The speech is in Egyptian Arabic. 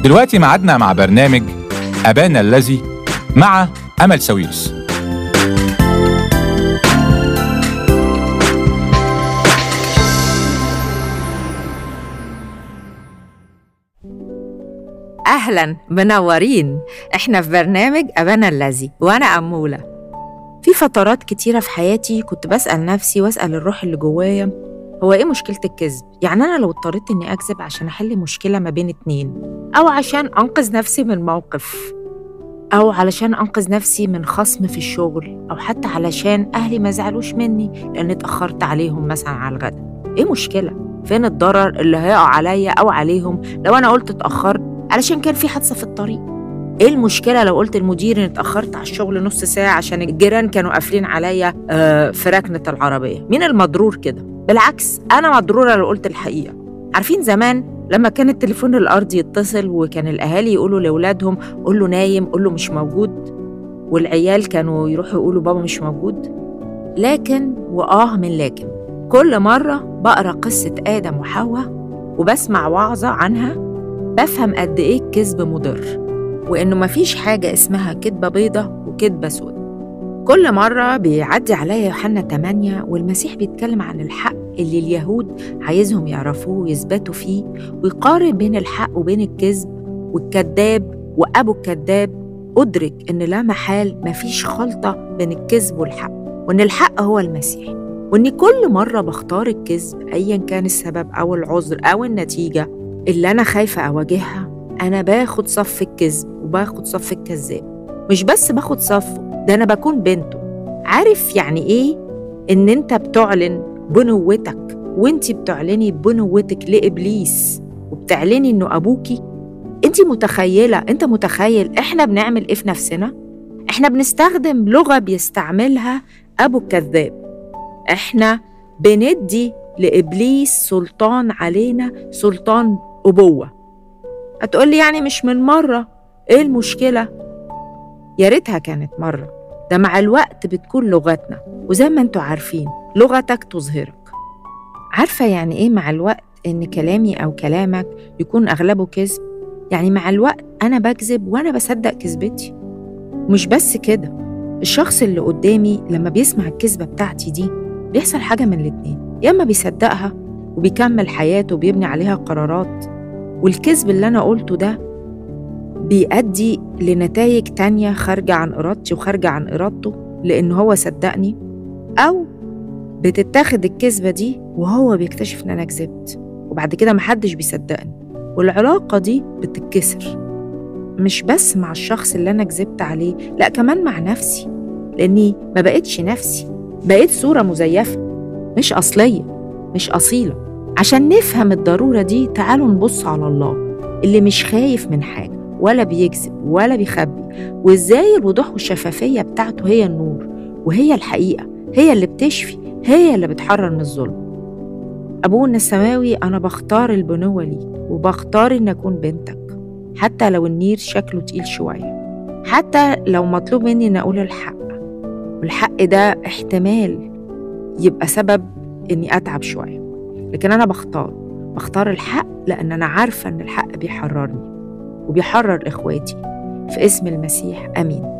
دلوقتي معادنا مع برنامج أبانا الذي مع أمل ساويرس أهلا منورين إحنا في برنامج أبانا الذي وأنا أمولة في فترات كتيرة في حياتي كنت بسأل نفسي وأسأل الروح اللي جوايا هو إيه مشكلة الكذب؟ يعني أنا لو اضطريت إني أكذب عشان أحل مشكلة ما بين اتنين أو عشان أنقذ نفسي من موقف أو علشان أنقذ نفسي من خصم في الشغل أو حتى علشان أهلي ما زعلوش مني لأني اتأخرت عليهم مثلا على الغدا إيه مشكلة؟ فين الضرر اللي هيقع عليا أو عليهم لو أنا قلت اتأخرت علشان كان في حادثة في الطريق ايه المشكله لو قلت المدير اني اتاخرت على الشغل نص ساعه عشان الجيران كانوا قافلين عليا آه في ركنه العربيه مين المضرور كده بالعكس انا مضروره لو قلت الحقيقه عارفين زمان لما كان التليفون الارضي يتصل وكان الاهالي يقولوا لاولادهم قول له نايم قول له مش موجود والعيال كانوا يروحوا يقولوا بابا مش موجود لكن واه من لكن كل مره بقرا قصه ادم وحواء وبسمع وعظه عنها بفهم قد ايه الكذب مضر وإنه مفيش حاجة اسمها كدبة بيضة وكدبة سودة كل مرة بيعدي عليا يوحنا 8 والمسيح بيتكلم عن الحق اللي اليهود عايزهم يعرفوه ويثبتوا فيه ويقارن بين الحق وبين الكذب والكذاب وأبو الكذاب أدرك إن لا محال مفيش خلطة بين الكذب والحق وإن الحق هو المسيح وإني كل مرة بختار الكذب أيا كان السبب أو العذر أو النتيجة اللي أنا خايفة أواجهها أنا باخد صف الكذب وباخد صف الكذاب مش بس باخد صفه ده أنا بكون بنته عارف يعني إيه إن أنت بتعلن بنوتك وأنت بتعلني بنوتك لإبليس وبتعلني إنه أبوكي أنت متخيلة أنت متخيل إحنا بنعمل إيه في نفسنا؟ إحنا بنستخدم لغة بيستعملها أبو الكذاب إحنا بندي لإبليس سلطان علينا سلطان أبوة هتقولي يعني مش من مرة إيه المشكلة؟ يا ريتها كانت مرة ده مع الوقت بتكون لغتنا وزي ما انتوا عارفين لغتك تظهرك عارفة يعني إيه مع الوقت إن كلامي أو كلامك يكون أغلبه كذب؟ يعني مع الوقت أنا بكذب وأنا بصدق كذبتي مش بس كده الشخص اللي قدامي لما بيسمع الكذبة بتاعتي دي بيحصل حاجة من الاتنين يا إما بيصدقها وبيكمل حياته وبيبني عليها قرارات والكذب اللي أنا قلته ده بيؤدي لنتائج تانية خارجة عن إرادتي وخارجة عن إرادته لأن هو صدقني أو بتتاخد الكذبة دي وهو بيكتشف إن أنا كذبت وبعد كده محدش بيصدقني والعلاقة دي بتتكسر مش بس مع الشخص اللي أنا كذبت عليه لأ كمان مع نفسي لأني ما بقتش نفسي بقيت صورة مزيفة مش أصلية مش أصيلة عشان نفهم الضرورة دي تعالوا نبص على الله اللي مش خايف من حاجة ولا بيكذب ولا بيخبي وإزاي الوضوح والشفافية بتاعته هي النور وهي الحقيقة هي اللي بتشفي هي اللي بتحرر من الظلم أبونا السماوي أنا بختار البنوة ليك وبختار إن أكون بنتك حتى لو النير شكله تقيل شوية حتى لو مطلوب مني إن أقول الحق والحق ده احتمال يبقى سبب إني أتعب شوية لكن أنا بختار بختار الحق لأن أنا عارفة إن الحق بيحررني وبيحرر إخواتي في اسم المسيح آمين